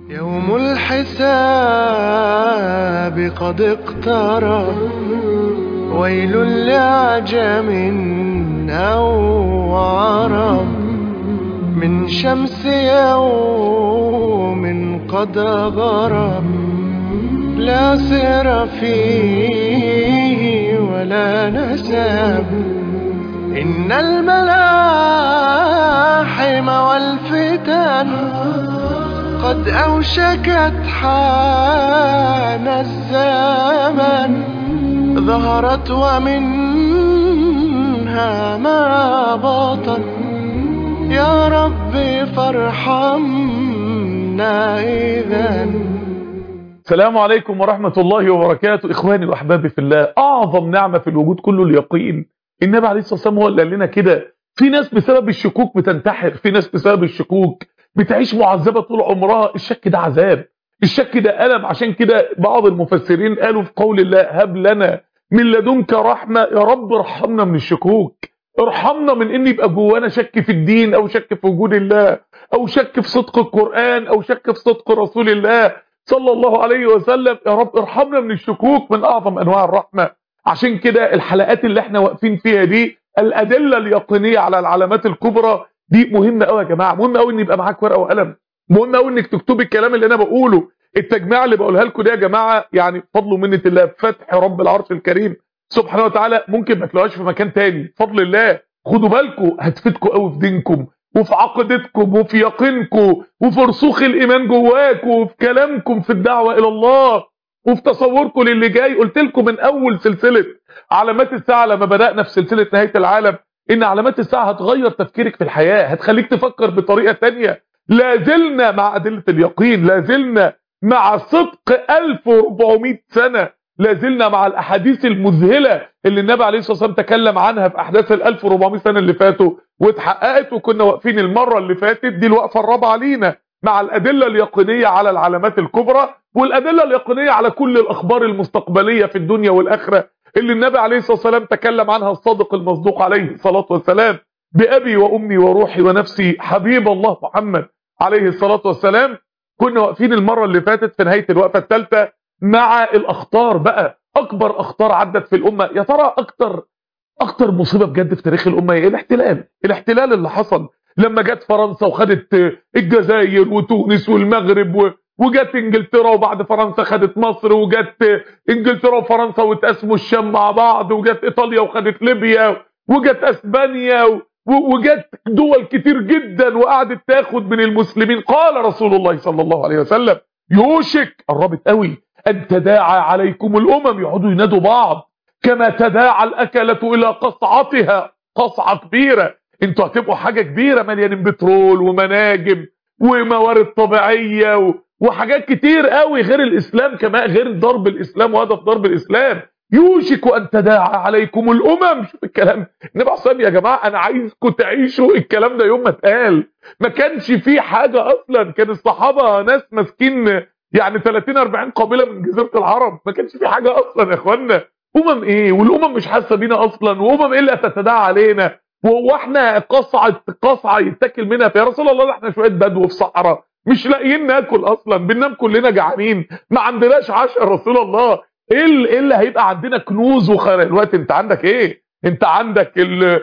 يوم الحساب قد اقترب ويل لعجم أو عرب من شمس يوم قد غرب لا سر فيه ولا نسب إن الملاحم والفتن قد أوشكت حان الزمن ظهرت ومنها ما بطن يا ربي فارحمنا إذا السلام عليكم ورحمة الله وبركاته إخواني وأحبابي في الله أعظم نعمة في الوجود كله اليقين النبي عليه الصلاة والسلام هو اللي قال لنا كده في ناس بسبب الشكوك بتنتحر في ناس بسبب الشكوك بتعيش معذبة طول عمرها الشك ده عذاب الشك ده ألم عشان كده بعض المفسرين قالوا في قول الله هب لنا من لدنك رحمة يا رب ارحمنا من الشكوك ارحمنا من ان يبقى جوانا شك في الدين او شك في وجود الله او شك في صدق القرآن او شك في صدق رسول الله صلى الله عليه وسلم يا رب ارحمنا من الشكوك من اعظم انواع الرحمة عشان كده الحلقات اللي احنا واقفين فيها دي الادلة اليقينية على العلامات الكبرى دي مهمة قوي يا جماعة مهم قوي ان يبقى معاك ورقة وقلم مهم قوي انك تكتبي الكلام اللي انا بقوله التجميع اللي بقولها لكم دي يا جماعة يعني فضل ومنة الله فتح رب العرش الكريم سبحانه وتعالى ممكن ما تلاقوهاش في مكان تاني فضل الله خدوا بالكم هتفيدكم قوي في دينكم وفي عقيدتكم وفي يقينكم وفي رسوخ الايمان جواكم وفي كلامكم في الدعوه الى الله وفي تصوركم للي جاي قلت لكم من اول سلسله علامات الساعه لما بدانا في سلسله نهايه العالم ان علامات الساعه هتغير تفكيرك في الحياه هتخليك تفكر بطريقه تانية لازلنا مع ادله اليقين لازلنا مع صدق 1400 سنه لازلنا مع الاحاديث المذهله اللي النبي عليه الصلاه والسلام تكلم عنها في احداث ال 1400 سنه اللي فاتوا واتحققت وكنا واقفين المره اللي فاتت دي الوقفه الرابعه لينا مع الادله اليقينيه على العلامات الكبرى والادله اليقينيه على كل الاخبار المستقبليه في الدنيا والاخره اللي النبي عليه الصلاه والسلام تكلم عنها الصادق المصدوق عليه الصلاه والسلام بابي وامي وروحي ونفسي حبيب الله محمد عليه الصلاه والسلام كنا واقفين المره اللي فاتت في نهايه الوقفه الثالثه مع الاخطار بقى اكبر اخطار عدت في الامه يا ترى اكتر اكتر مصيبه بجد في تاريخ الامه ايه الاحتلال الاحتلال اللي حصل لما جت فرنسا وخدت الجزائر وتونس والمغرب و... وجت انجلترا وبعد فرنسا خدت مصر وجت انجلترا وفرنسا واتقسموا الشام مع بعض وجت ايطاليا وخدت ليبيا وجت اسبانيا و... وجت دول كتير جدا وقعدت تاخد من المسلمين قال رسول الله صلى الله عليه وسلم يوشك قربت قوي ان تداعى عليكم الامم يقعدوا ينادوا بعض كما تداعى الاكله الى قصعتها قصعه كبيره انتوا هتبقوا حاجه كبيره مليانين بترول ومناجم وموارد طبيعيه و... وحاجات كتير قوي غير الاسلام كمان غير ضرب الاسلام وهدف ضرب الاسلام يوشك ان تداعى عليكم الامم شوف الكلام النبي عليه يا جماعه انا عايزكم تعيشوا الكلام ده يوم ما اتقال ما كانش فيه حاجه اصلا كان الصحابه ناس ماسكين يعني 30 40 قبيله من جزيره العرب ما كانش في حاجه اصلا يا اخوانا امم ايه والامم مش حاسه بينا اصلا وامم ايه اللي هتتداعى علينا وهو احنا قصعه قصعه يتاكل منها يا رسول الله احنا شويه بدو في صحراء مش لاقيين ناكل اصلا بننام كلنا جعانين ما عندناش عشاء يا رسول الله ايه اللي, إيه اللي هيبقى عندنا كنوز وخير الوقت انت عندك ايه انت عندك ال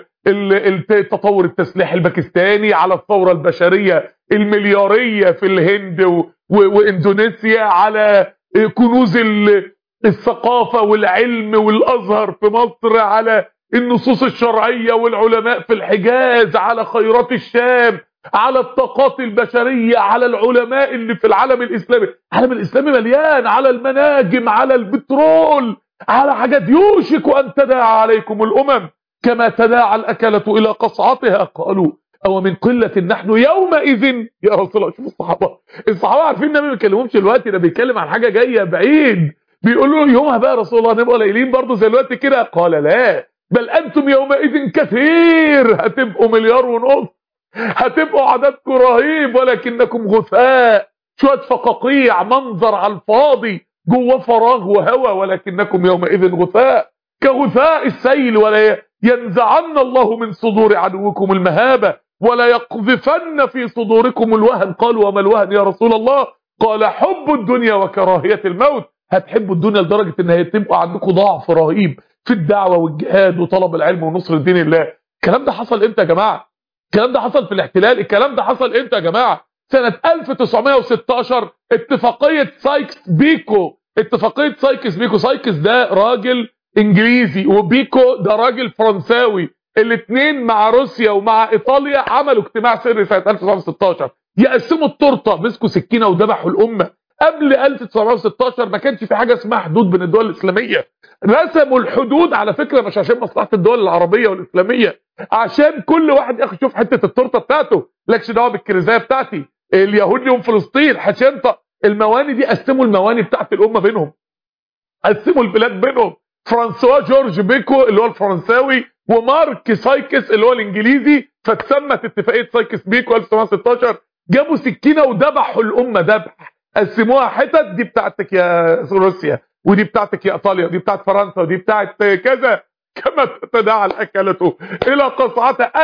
التطور التسليحي الباكستاني على الثوره البشريه الملياريه في الهند و واندونيسيا على كنوز الثقافة والعلم والازهر في مصر على النصوص الشرعية والعلماء في الحجاز على خيرات الشام على الطاقات البشرية على العلماء اللي في العالم الاسلامي العالم الاسلامي مليان على المناجم على البترول على حاجات يوشك ان تداعى عليكم الامم كما تداعى الاكلة الى قصعتها قالوا او من قلة نحن يومئذ يا رسول الله شوف الصحابة الصحابة عارفين النبي ما بيكلمهمش دلوقتي ده بيتكلم عن حاجة جاية بعيد بيقولوا له يومها بقى يا رسول الله نبقى قليلين برضه زي الوقت كده قال لا بل انتم يومئذ كثير هتبقوا مليار ونص هتبقوا عددكم رهيب ولكنكم غثاء شوية فقاقيع منظر على الفاضي جوه فراغ وهوى ولكنكم يومئذ غثاء كغثاء السيل ولا ينزعن الله من صدور عدوكم المهابة ولا يقذفن في صدوركم الوهن قالوا وما الوهن يا رسول الله قال حب الدنيا وكراهيه الموت هتحبوا الدنيا لدرجه ان هي تبقى عندكم ضعف رهيب في الدعوه والجهاد وطلب العلم ونصر دين الله الكلام ده حصل امتى يا جماعه الكلام ده حصل في الاحتلال الكلام ده حصل امتى يا جماعه سنه 1916 اتفاقيه سايكس بيكو اتفاقيه سايكس بيكو سايكس ده راجل انجليزي وبيكو ده راجل فرنساوي الاثنين مع روسيا ومع ايطاليا عملوا اجتماع سري سنه 1916 يقسموا التورته مسكوا سكينه وذبحوا الامه قبل 1916 ما كانش في حاجه اسمها حدود بين الدول الاسلاميه رسموا الحدود على فكره مش عشان مصلحه الدول العربيه والاسلاميه عشان كل واحد ياخد يشوف حته التورته بتاعته لكش دعوه بالكرزايه بتاعتي اليهود ليهم فلسطين حشنطه المواني دي قسموا المواني بتاعت الامه بينهم قسموا البلاد بينهم فرانسوا جورج بيكو اللي هو الفرنساوي ومارك سايكس اللي هو الانجليزي فتسمت اتفاقيه سايكس بيكو 1916 جابوا سكينه وذبحوا الامه ذبح قسموها حتت دي بتاعتك يا روسيا ودي بتاعتك يا ايطاليا ودي بتاعت فرنسا ودي بتاعت كذا كما تتداعى الاكلته الى قصعتها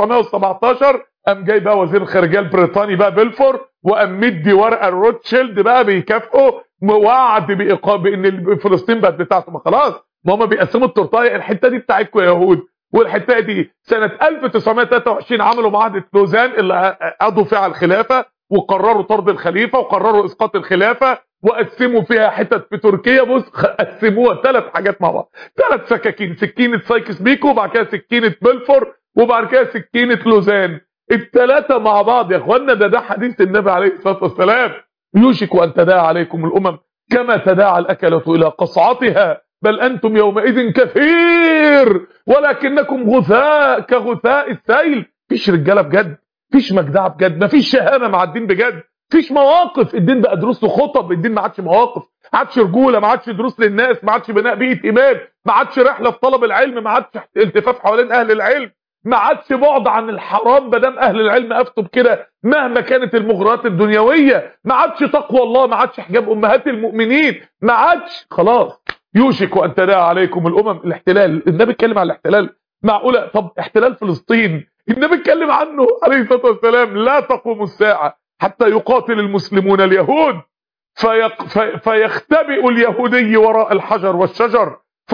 1917 قام جاي بقى وزير الخارجيه البريطاني بقى بلفور وقام مدي ورقه روتشيلد بقى بيكافئه وعد بايقاف بان فلسطين بقت بتاعته ما خلاص ما هم بيقسموا التورتايه الحته دي بتاعتكم يا يهود والحته دي سنه 1923 عملوا معاهده لوزان اللي قضوا فيها على الخلافه وقرروا طرد الخليفه وقرروا اسقاط الخلافه وقسموا فيها حتت في تركيا بص قسموها ثلاث حاجات مع بعض ثلاث سكاكين سكينه سايكس بيكو وبعد كده سكينه بلفور وبعد كده سكينه لوزان الثلاثه مع بعض يا اخوانا ده ده حديث النبي عليه الصلاه والسلام يوشك ان تداعى عليكم الامم كما تداعى الاكله الى قصعتها بل انتم يومئذ كثير ولكنكم غثاء كغثاء السيل فيش رجاله بجد فيش مجدعه بجد مفيش شهامه مع الدين بجد فيش مواقف الدين بقى دروس وخطب الدين ما عادش مواقف ما عادش رجوله ما عادش دروس للناس ما عادش بناء بيئه ايمان ما عادش رحله في طلب العلم ما عادش التفاف حوالين اهل العلم ما عادش بعد عن الحرام ما دام اهل العلم افتوا بكده مهما كانت المغريات الدنيويه ما عادش تقوى الله ما عادش حجاب امهات المؤمنين ما عادش خلاص يوشك ان تداعى عليكم الامم الاحتلال النبي اتكلم عن الاحتلال معقوله طب احتلال فلسطين النبي اتكلم عنه عليه الصلاه والسلام لا تقوم الساعه حتى يقاتل المسلمون اليهود فيق في فيختبئ اليهودي وراء الحجر والشجر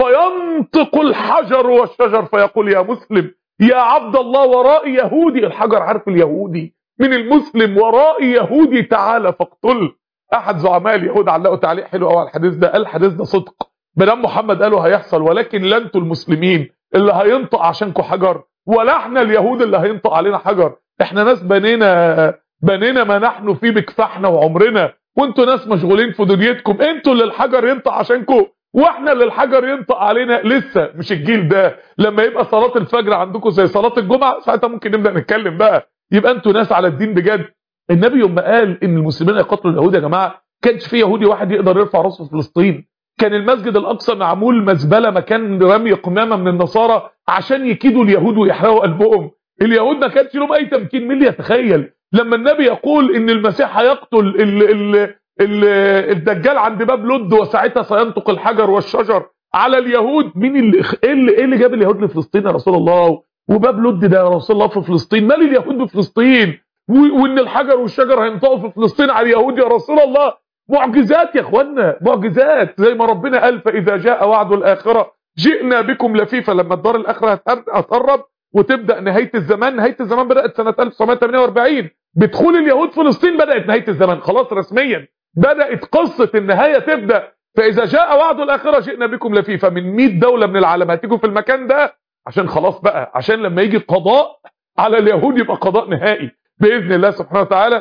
فينطق الحجر والشجر فيقول يا مسلم يا عبد الله وراء يهودي الحجر عارف اليهودي من المسلم وراء يهودي تعالى فاقتل احد زعماء اليهود علقوا تعليق حلو قوي على الحديث ده قال الحديث ده صدق مدام محمد قالوا هيحصل ولكن لا انتوا المسلمين اللي هينطق عشانكم حجر ولا احنا اليهود اللي هينطق علينا حجر احنا ناس بنينا بنينا ما نحن فيه بكفاحنا وعمرنا وانتوا ناس مشغولين في دنيتكم انتوا اللي الحجر ينطق عشانكم واحنا اللي الحجر ينطق علينا لسه مش الجيل ده لما يبقى صلاه الفجر عندكم زي صلاه الجمعه ساعتها ممكن نبدا نتكلم بقى يبقى انتوا ناس على الدين بجد النبي يوم ما قال ان المسلمين يقتلوا اليهود يا جماعه كانش في يهودي واحد يقدر يرفع راسه في فلسطين كان المسجد الاقصى معمول مزبله مكان رمي قمامه من النصارى عشان يكيدوا اليهود ويحرقوا قلبهم اليهود ما كانش لهم اي تمكين مين اللي يتخيل لما النبي يقول ان المسيح هيقتل ال ال ال الدجال عند باب لد وساعتها سينطق الحجر والشجر على اليهود مين اللي ايه اللي, إيه اللي جاب اليهود لفلسطين يا رسول الله وباب لد ده يا رسول الله في فلسطين مال اليهود بفلسطين وان الحجر والشجر هينطقوا في فلسطين على اليهود يا رسول الله معجزات يا اخوانا معجزات زي ما ربنا قال فاذا جاء وعد الاخره جئنا بكم لفيفا لما الدار الاخره هتقرب وتبدا نهايه الزمان نهايه الزمان بدات سنه 1948 بدخول اليهود فلسطين بدات نهايه الزمان خلاص رسميا بدات قصه النهايه تبدا فاذا جاء وعد الاخره جئنا بكم لفيفا من 100 دوله من العالم هتيجوا في المكان ده عشان خلاص بقى عشان لما يجي قضاء على اليهود يبقى قضاء نهائي باذن الله سبحانه وتعالى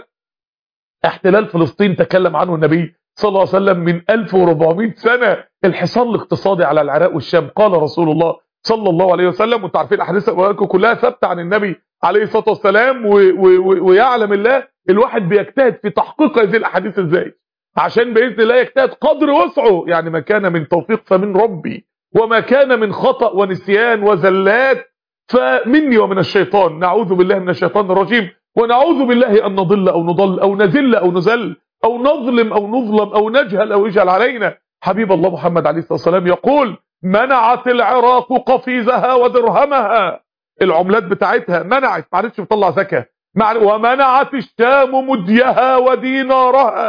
احتلال فلسطين تكلم عنه النبي صلى الله عليه وسلم من 1400 سنه الحصار الاقتصادي على العراق والشام قال رسول الله صلى الله عليه وسلم وانتم عارفين الاحاديث كلها ثابته عن النبي عليه الصلاه والسلام و و ويعلم الله الواحد بيجتهد في تحقيق هذه الاحاديث ازاي عشان باذن الله يجتهد قدر وسعه يعني ما كان من توفيق فمن ربي وما كان من خطا ونسيان وزلات فمني ومن الشيطان نعوذ بالله من الشيطان الرجيم ونعوذ بالله ان نضل او نضل او نذل او نزل او نظلم او نظلم او نجهل او يجهل علينا حبيب الله محمد عليه الصلاه والسلام يقول منعت العراق قفيزها ودرهمها العملات بتاعتها منعت ما عادتش بتطلع زكاه ومنعت الشام مديها ودينارها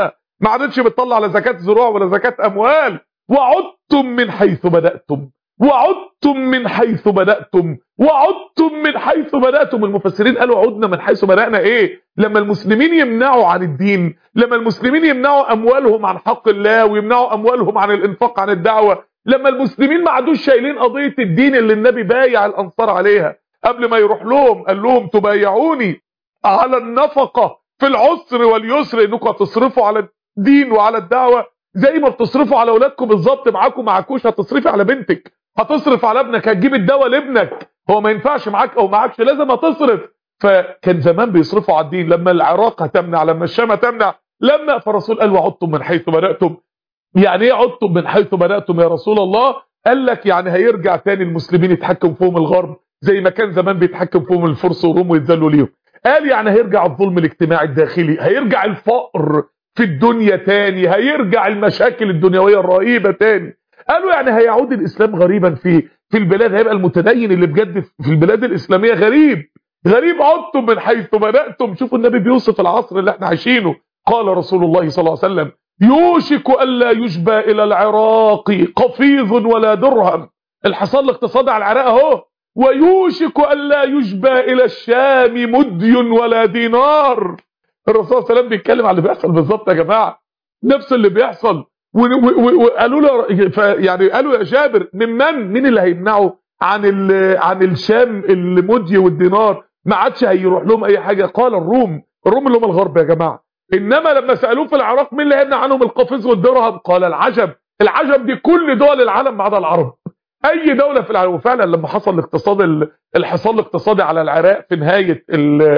ما عادتش بتطلع لا زكاه زروع ولا زكاه اموال وعدتم من حيث بداتم وعدتم من حيث بدأتم وعدتم من حيث بدأتم المفسرين قالوا عدنا من حيث بدأنا ايه لما المسلمين يمنعوا عن الدين لما المسلمين يمنعوا اموالهم عن حق الله ويمنعوا اموالهم عن الانفاق عن الدعوة لما المسلمين ما عادوش شايلين قضية الدين اللي النبي بايع الانصار عليها قبل ما يروح لهم قال لهم تبايعوني على النفقة في العسر واليسر انكم هتصرفوا على الدين وعلى الدعوة زي ما بتصرفوا على اولادكم بالظبط معاكم معاكوش هتصرفي على بنتك هتصرف على ابنك هتجيب الدواء لابنك هو ما ينفعش معاك او معاكش لازم هتصرف فكان زمان بيصرفوا على الدين لما العراق هتمنع لما الشام هتمنع لما فالرسول قال وعدتم من حيث بدأتم يعني ايه عدتم من حيث بدأتم يا رسول الله قال لك يعني هيرجع تاني المسلمين يتحكم فيهم الغرب زي ما كان زمان بيتحكم فيهم الفرس والروم ويتذلوا ليهم قال يعني هيرجع الظلم الاجتماعي الداخلي هيرجع الفقر في الدنيا تاني هيرجع المشاكل الدنيوية الرهيبة تاني قالوا يعني هيعود الاسلام غريبا في في البلاد هيبقى المتدين اللي بجد في البلاد الاسلاميه غريب غريب عدتم من حيث بداتم شوفوا النبي بيوصف العصر اللي احنا عايشينه قال رسول الله صلى الله عليه وسلم يوشك الا يشبى الى العراق قفيظ ولا درهم الحصار الاقتصادي على العراق اهو ويوشك الا يشبى الى الشام مدي ولا دينار الرسول صلى الله عليه وسلم بيتكلم على اللي بيحصل بالظبط يا جماعه نفس اللي بيحصل وقالوا له يعني قالوا يا جابر ممن مين اللي هيمنعه عن عن الشام المدي والدينار ما عادش هيروح لهم اي حاجه قال الروم الروم اللي هم الغرب يا جماعه انما لما سالوه في العراق مين اللي هيمنع عنهم القفيز والدرهم قال العجب العجب دي كل دول العالم ما عدا العرب اي دوله في العالم وفعلا لما حصل الاقتصاد الحصار الاقتصادي على العراق في نهايه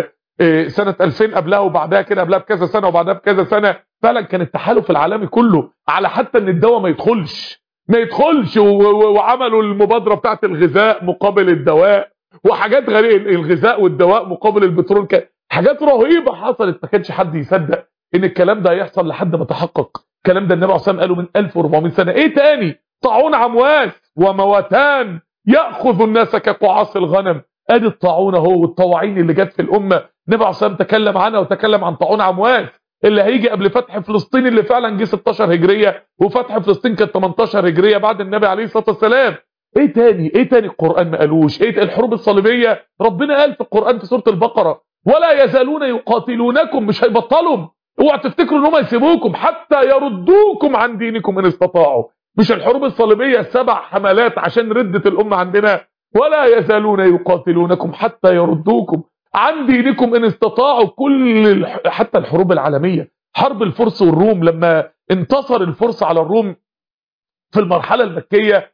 سنة 2000 قبلها وبعدها كده قبلها بكذا سنة وبعدها بكذا سنة فعلا كان التحالف العالمي كله على حتى ان الدواء ما يدخلش ما يدخلش وعملوا المبادرة بتاعت الغذاء مقابل الدواء وحاجات غريبة الغذاء والدواء مقابل البترول حاجات رهيبة حصلت ما كانش حد يصدق ان الكلام ده هيحصل لحد ما تحقق الكلام ده النبي عليه الصلاه قاله من 1400 سنة ايه تاني طاعون عمواس ومواتان ياخذ الناس كقعاص الغنم ادي الطاعون اهو والطواعين اللي جت في الامه النبي عليه الصلاه تكلم عنها وتكلم عن طاعون عمواس اللي هيجي قبل فتح فلسطين اللي فعلا جه 16 هجريه وفتح فلسطين كانت 18 هجريه بعد النبي عليه الصلاه والسلام ايه تاني ايه تاني القران ما قالوش ايه الحروب الصليبيه ربنا قال في القران في سوره البقره ولا يزالون يقاتلونكم مش هيبطلوا اوعوا تفتكروا ان هم يسيبوكم حتى يردوكم عن دينكم ان استطاعوا مش الحروب الصليبيه سبع حملات عشان رده الامه عندنا ولا يزالون يقاتلونكم حتى يردوكم عن دينكم ان استطاعوا كل حتى الحروب العالميه حرب الفرس والروم لما انتصر الفرس على الروم في المرحله المكيه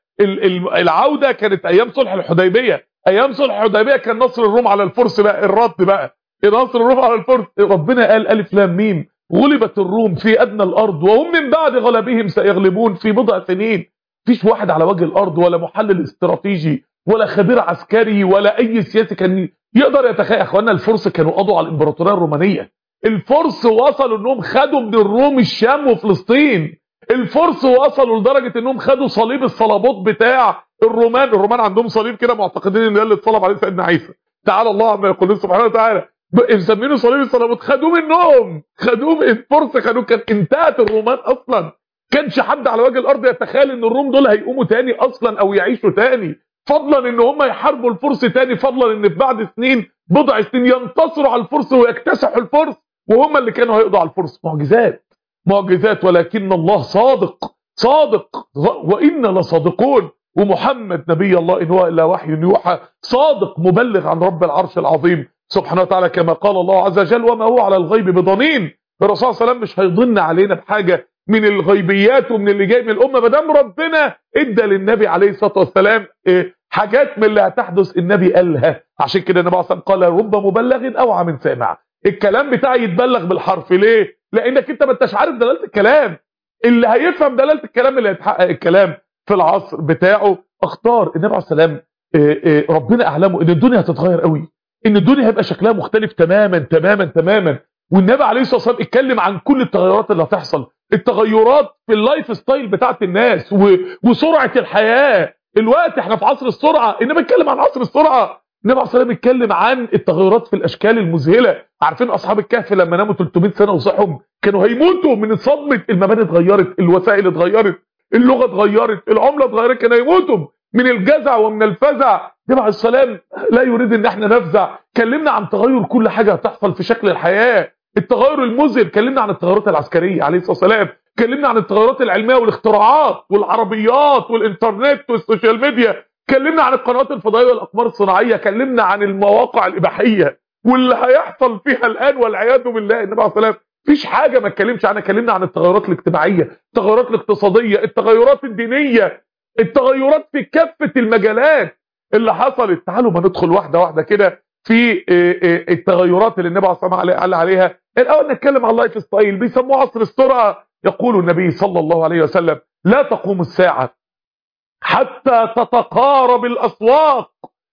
العوده كانت ايام صلح الحديبيه ايام صلح الحديبيه كان نصر الروم على الفرس بقى الرد بقى نصر الروم على الفرس ربنا قال الف لام ميم غلبت الروم في ادنى الارض وهم من بعد غلبهم سيغلبون في بضع سنين فيش واحد على وجه الارض ولا محلل استراتيجي ولا خبير عسكري ولا اي سياسي كان يقدر يتخيل اخوانا الفرس كانوا قضوا على الامبراطوريه الرومانيه الفرس وصلوا انهم خدوا من الروم الشام وفلسطين الفرس وصلوا لدرجه انهم خدوا صليب الصليبوت بتاع الرومان الرومان عندهم صليب كده معتقدين ان ده اللي اتصلب عليه سيدنا عيسى تعالى الله عما يقولون سبحانه وتعالى مسمينه صليب الصليبوت خدوه منهم خدوه من الفرس خدوه كان انتهت الرومان اصلا كانش حد على وجه الارض يتخيل ان الروم دول هيقوموا تاني اصلا او يعيشوا تاني فضلا ان هم يحاربوا الفرس تاني فضلا ان في بعد سنين بضع سنين ينتصروا على الفرس ويكتسحوا الفرس وهم اللي كانوا هيقضوا على الفرس معجزات معجزات ولكن الله صادق صادق وإنا لصادقون ومحمد نبي الله إن هو إلا وحي يوحى صادق مبلغ عن رب العرش العظيم سبحانه وتعالى كما قال الله عز وجل وما هو على الغيب بضنين الرسول صلى الله عليه وسلم مش هيضن علينا بحاجة من الغيبيات ومن اللي جاي من الأمة ما دام ربنا ادى للنبي عليه الصلاة والسلام إيه حاجات من اللي هتحدث النبي قالها عشان كده النبي عليه قال رب مبلغ أوعى من سامع الكلام بتاعي يتبلغ بالحرف ليه لانك انت ما انتش عارف دلاله الكلام اللي هيفهم دلاله الكلام اللي هيتحقق الكلام في العصر بتاعه اختار النبي عليه السلام ربنا اعلمه ان الدنيا هتتغير قوي ان الدنيا هيبقى شكلها مختلف تماما تماما تماما والنبي عليه الصلاه والسلام اتكلم عن كل التغيرات اللي هتحصل التغيرات في اللايف ستايل بتاعت الناس و... وسرعه الحياه الوقت احنا في عصر السرعه انما اتكلم عن عصر السرعه النبي عليه الصلاه والسلام اتكلم عن التغيرات في الاشكال المذهله عارفين اصحاب الكهف لما ناموا 300 سنه وصحوا كانوا هيموتوا من صدمه المباني اتغيرت الوسائل اتغيرت اللغه اتغيرت العمله اتغيرت كانوا هيموتوا من الجزع ومن الفزع النبي عليه السلام لا يريد ان احنا نفزع كلمنا عن تغير كل حاجه هتحصل في شكل الحياه التغير المذهل كلمنا عن التغيرات العسكريه عليه الصلاه والسلام كلمنا عن التغيرات العلميه والاختراعات والعربيات والانترنت والسوشيال ميديا كلمنا عن القنوات الفضائيه والاقمار الصناعيه كلمنا عن المواقع الاباحيه واللي هيحصل فيها الان والعياذ بالله النبي عليه الصلاه والسلام مفيش حاجه ما اتكلمش عنها كلمنا عن التغيرات الاجتماعيه التغيرات الاقتصاديه التغيرات الدينيه التغيرات في كافه المجالات اللي حصلت تعالوا ما ندخل واحده واحده كده في التغيرات اللي النبي عليه الصلاه والسلام قال عليها الاول نتكلم على اللايف ستايل بيسموه عصر السرعه يقول النبي صلى الله عليه وسلم لا تقوم الساعه حتى تتقارب الاسواق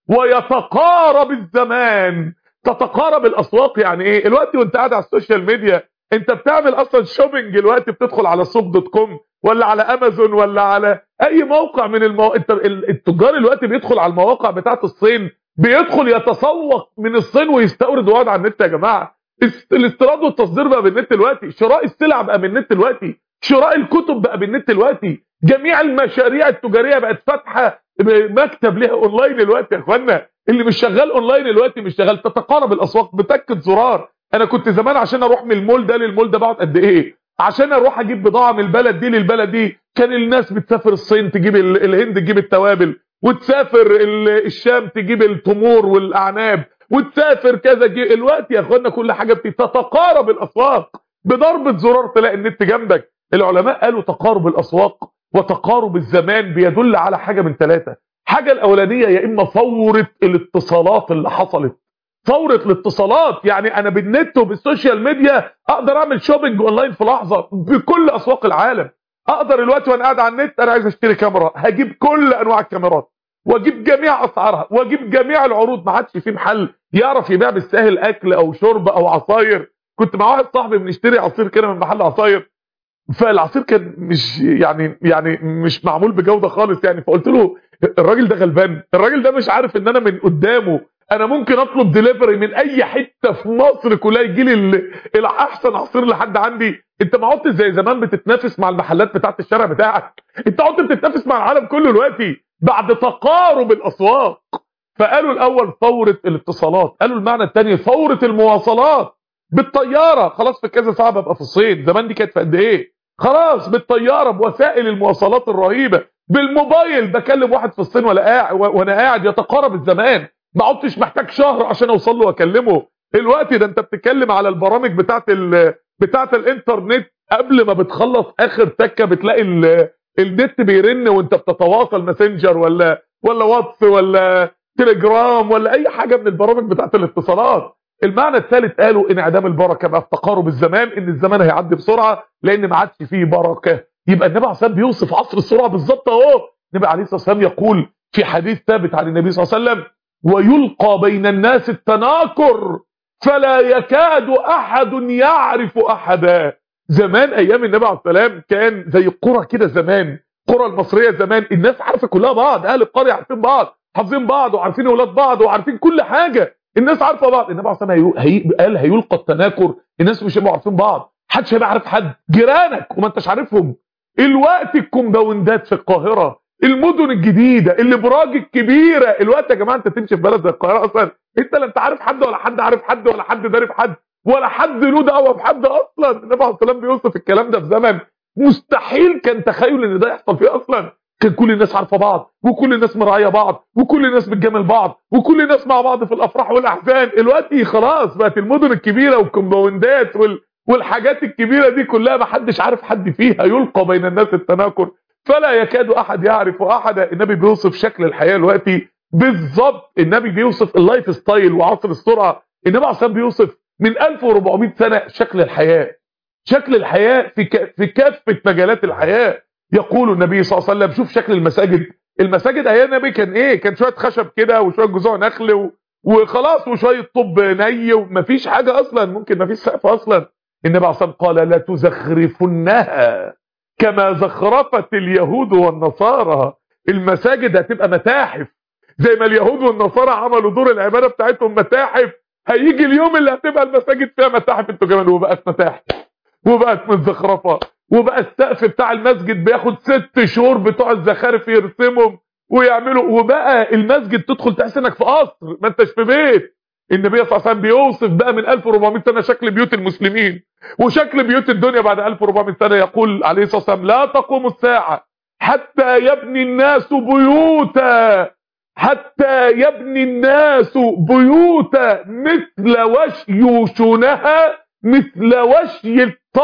ويتقارب الزمان تتقارب الاسواق يعني ايه الوقت وانت قاعد على السوشيال ميديا انت بتعمل اصلا شوبينج الوقت بتدخل على سوق دوت كوم ولا على امازون ولا على اي موقع من المو... انت التجار الوقت بيدخل على المواقع بتاعت الصين بيدخل يتسوق من الصين ويستورد ويقعد على النت يا جماعه الاستيراد والتصدير بقى بالنت دلوقتي شراء السلع بقى بالنت دلوقتي شراء الكتب بقى بالنت دلوقتي جميع المشاريع التجاريه بقت فاتحه مكتب ليها اونلاين دلوقتي يا اخوانا اللي مش شغال اونلاين دلوقتي مش شغال تتقارب الاسواق بتكه زرار انا كنت زمان عشان اروح من المول ده للمول ده بقعد قد ايه عشان اروح اجيب بضاعه من البلد دي للبلد دي كان الناس بتسافر الصين تجيب الهند تجيب التوابل وتسافر الشام تجيب التمور والاعناب وتسافر كذا الوقت يا اخوانا كل حاجه بتتقارب الاسواق بضربه زرار تلاقي النت جنبك العلماء قالوا تقارب الاسواق وتقارب الزمان بيدل على حاجه من ثلاثه حاجه الاولانيه يا اما فوره الاتصالات اللي حصلت فوره الاتصالات يعني انا بالنت وبالسوشيال ميديا اقدر اعمل شوبينج اونلاين في لحظه بكل اسواق العالم اقدر الوقت وانا قاعد على النت انا عايز اشتري كاميرا هجيب كل انواع الكاميرات واجيب جميع اسعارها واجيب جميع العروض ما عادش في محل يعرف يبيع بالسهل اكل او شرب او عصاير كنت مع واحد صاحبي بنشتري عصير كده من محل عصاير فالعصير كان مش يعني يعني مش معمول بجوده خالص يعني فقلت له الراجل ده غلبان الراجل ده مش عارف ان انا من قدامه انا ممكن اطلب ديليفري من اي حته في مصر كلها يجي لي الاحسن عصير لحد عندي انت ما عدتش زي زمان بتتنافس مع المحلات بتاعت الشارع بتاعك انت عدت بتتنافس مع العالم كله دلوقتي بعد تقارب الاسواق فقالوا الاول فوره الاتصالات قالوا المعنى الثاني فوره المواصلات بالطياره خلاص في كذا ساعه ببقى في الصين زمان دي كانت في قد ايه خلاص بالطياره بوسائل المواصلات الرهيبه بالموبايل بكلم واحد في الصين ولا قاعد وانا قاعد يتقارب الزمان ما عدتش محتاج شهر عشان اوصل له واكلمه الوقت ده انت بتتكلم على البرامج بتاعت ال... بتاعت الانترنت قبل ما بتخلص اخر تكه بتلاقي ال... النت بيرن وانت بتتواصل ماسنجر ولا ولا واتس ولا تليجرام ولا اي حاجه من البرامج بتاعت الاتصالات المعنى الثالث قالوا انعدام البركه بقى في تقارب الزمان ان الزمان هيعدي بسرعه لان ما عادش فيه بركه يبقى النبي عليه الصلاه بيوصف عصر السرعه بالظبط اهو النبي عليه الصلاه والسلام يقول في حديث ثابت عن النبي صلى الله عليه وسلم ويلقى بين الناس التناكر فلا يكاد احد يعرف احدا زمان ايام النبي عليه السلام كان زي القرى كده زمان القرى المصريه زمان الناس عارفه كلها بعض اهل القريه عارفين بعض حافظين بعض وعارفين اولاد بعض وعارفين كل حاجه الناس عارفه بعض النبي عليه الصلاه والسلام هي... قال هيلقى التناكر الناس مش هيبقوا عارفين بعض محدش هيبقى عارف حد جيرانك وما انتش عارفهم الوقت الكومباوندات في القاهره المدن الجديده الابراج الكبيره الوقت يا جماعه انت تمشي في بلد زي القاهره اصلا انت لا انت عارف حد ولا حد عارف حد ولا حد داري في حد ولا حد له دعوه بحد اصلا النبي عليه الصلاه بيوصف الكلام ده في زمن مستحيل كان تخيل ان ده يحصل فيه اصلا كان كل الناس عارفه بعض وكل الناس مراعيه بعض وكل الناس بتجامل بعض وكل الناس مع بعض في الافراح والاحزان دلوقتي خلاص بقت المدن الكبيره والكومباوندات وال... والحاجات الكبيره دي كلها ما حدش عارف حد فيها يلقى بين الناس التناكر فلا يكاد احد يعرف احدا النبي بيوصف شكل الحياه دلوقتي بالظبط النبي بيوصف اللايف ستايل وعصر السرعه النبي عليه الصلاه بيوصف من 1400 سنه شكل الحياه شكل الحياه في ك... في كافه مجالات الحياه يقول النبي صلى الله عليه وسلم شوف شكل المساجد المساجد ايام النبي كان ايه كان شويه خشب كده وشويه جذوع نخل و... وخلاص وشويه طوب ني ومفيش حاجه اصلا ممكن مفيش سقف اصلا النبي عليه الصلاه قال لا تزخرفنها كما زخرفت اليهود والنصارى المساجد هتبقى متاحف زي ما اليهود والنصارى عملوا دور العباده بتاعتهم متاحف هيجي اليوم اللي هتبقى المساجد فيها متاحف انتوا كمان وبقت متاحف وبقت متزخرفه وبقى السقف بتاع المسجد بياخد ست شهور بتوع الزخارف يرسمهم ويعملوا وبقى المسجد تدخل تحس انك في قصر ما انتش في بيت النبي صلى الله عليه وسلم بيوصف بقى من 1400 سنه شكل بيوت المسلمين وشكل بيوت الدنيا بعد 1400 سنه يقول عليه الصلاه والسلام لا تقوم الساعه حتى يبني الناس بيوتا حتى يبني الناس بيوتا مثل وشيوشونها مثل وشي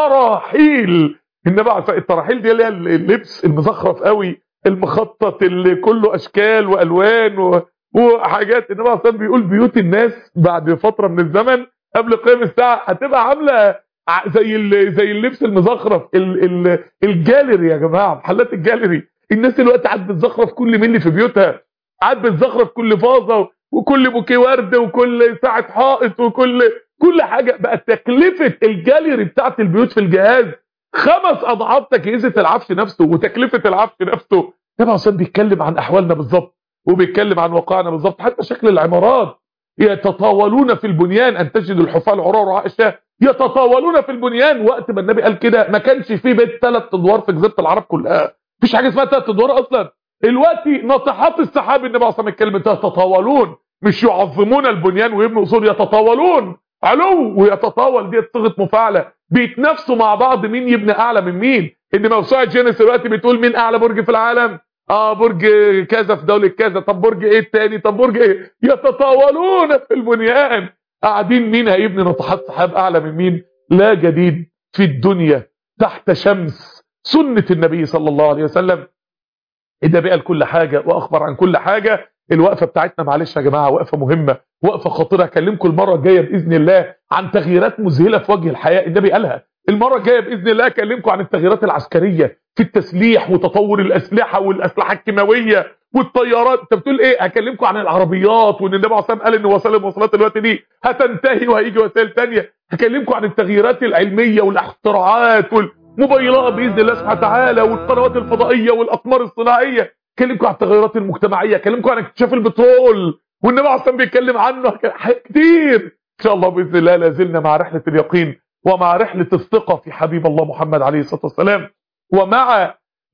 التراحيل النبي عليه التراحيل دي اللي هي اللبس المزخرف قوي المخطط اللي كله اشكال والوان و... وحاجات النبي عليه الصلاه بيقول بيوت الناس بعد فتره من الزمن قبل قيام الساعه هتبقى عامله زي ال... زي اللبس المزخرف ال... ال... الجاليري يا جماعه محلات الجاليري الناس دلوقتي قاعده بتزخرف كل ملي في بيوتها قاعد بتزخرف كل فازه وكل بوكيه ورد وكل ساعه حائط وكل كل حاجه بقى تكلفه الجاليري بتاعت البيوت في الجهاز خمس اضعاف تجهيزه العفش نفسه وتكلفه العفش نفسه طبعا عشان بيتكلم عن احوالنا بالظبط وبيتكلم عن واقعنا بالظبط حتى شكل العمارات يتطاولون في البنيان ان تجد الحفاة العراة رعاء الشاه يتطاولون في البنيان وقت ما النبي قال كده ما كانش في بيت ثلاث ادوار في جزيره العرب كلها مفيش حاجه اسمها ثلاث ادوار اصلا دلوقتي ناطحات السحاب النبي عليه الصلاه والسلام يتطاولون مش يعظمون البنيان ويبنوا اصول يتطاولون علو ويتطاول دي صيغه مفاعله بيتنافسوا مع بعض مين يبني اعلى من مين ان موسوعه جينيس دلوقتي بتقول مين اعلى برج في العالم اه برج كذا في دوله كذا طب برج ايه التاني طب برج ايه يتطاولون في البنيان قاعدين مين هيبني ناطحات سحاب اعلى من مين لا جديد في الدنيا تحت شمس سنه النبي صلى الله عليه وسلم النبي قال كل حاجه واخبر عن كل حاجه الوقفه بتاعتنا معلش يا جماعه وقفه مهمه وقفه خطيره هكلمكم المره الجايه باذن الله عن تغييرات مذهله في وجه الحياه النبي قالها المره الجايه باذن الله اكلمكم عن التغييرات العسكريه في التسليح وتطور الاسلحه والاسلحه الكيماويه والطيارات انت بتقول ايه هكلمكم عن العربيات وان النبي عليه الصلاه قال ان وسائل المواصلات دلوقتي دي هتنتهي وهيجي وسائل ثانيه هكلمكم عن التغييرات العلميه والاختراعات والموبايلات باذن الله سبحانه وتعالى والقنوات الفضائيه والاقمار الصناعيه اكلمكم عن التغيرات المجتمعيه اكلمكم عن اكتشاف البترول والنبي عليه الصلاه بيتكلم عنه كتير ان شاء الله باذن الله لازلنا مع رحله اليقين ومع رحله الثقه في حبيب الله محمد عليه الصلاه والسلام ومع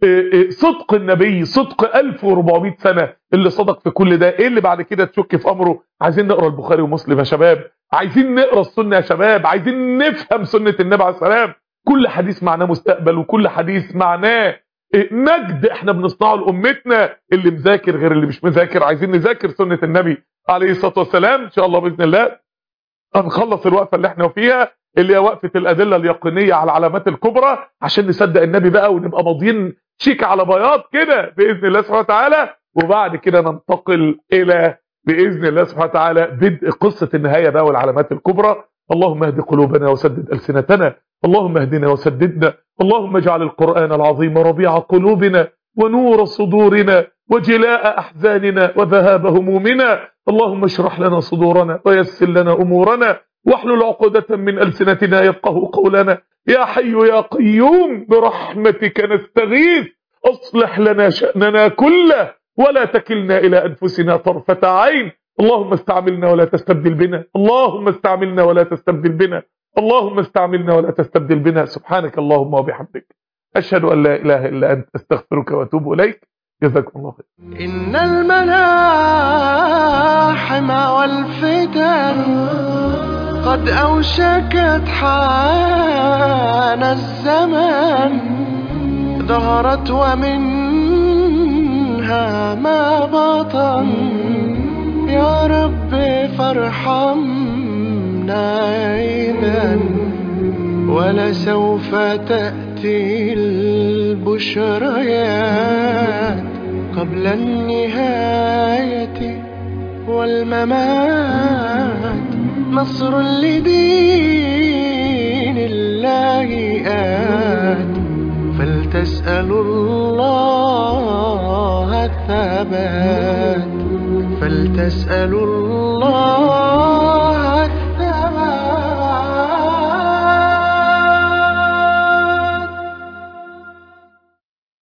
صدق النبي صدق 1400 سنه اللي صدق في كل ده ايه اللي بعد كده تشك في امره عايزين نقرا البخاري ومسلم يا شباب عايزين نقرا السنه يا شباب عايزين نفهم سنه النبي عليه السلام كل حديث معناه مستقبل وكل حديث معناه مجد احنا بنصنعه لامتنا اللي مذاكر غير اللي مش مذاكر عايزين نذاكر سنه النبي عليه الصلاه والسلام ان شاء الله باذن الله هنخلص الوقفه اللي احنا فيها اللي هي وقفه الادله اليقينيه على العلامات الكبرى عشان نصدق النبي بقى ونبقى ماضيين شيك على بياض كده باذن الله سبحانه وتعالى وبعد كده ننتقل الى باذن الله سبحانه وتعالى بدء قصه النهايه بقى والعلامات الكبرى اللهم اهد قلوبنا وسدد السنتنا اللهم اهدنا وسددنا اللهم اجعل القرآن العظيم ربيع قلوبنا ونور صدورنا وجلاء أحزاننا وذهاب همومنا اللهم اشرح لنا صدورنا ويسر لنا أمورنا واحلل عقدة من ألسنتنا يفقه قولنا يا حي يا قيوم برحمتك نستغيث اصلح لنا شأننا كله ولا تكلنا إلى أنفسنا طرفة عين اللهم استعملنا ولا تستبدل بنا اللهم استعملنا ولا تستبدل بنا اللهم استعملنا ولا تستبدل بنا سبحانك اللهم وبحمدك أشهد أن لا إله إلا أنت أستغفرك وأتوب إليك جزاكم الله خير إن الملاحم والفتن قد أوشكت حان الزمان ظهرت ومنها ما بطن يا رب فارحمنا إذا ولسوف تأتي البشريات قبل النهاية والممات نصر لدين الله آت فلتسألوا الله الثبات فلتسألوا الله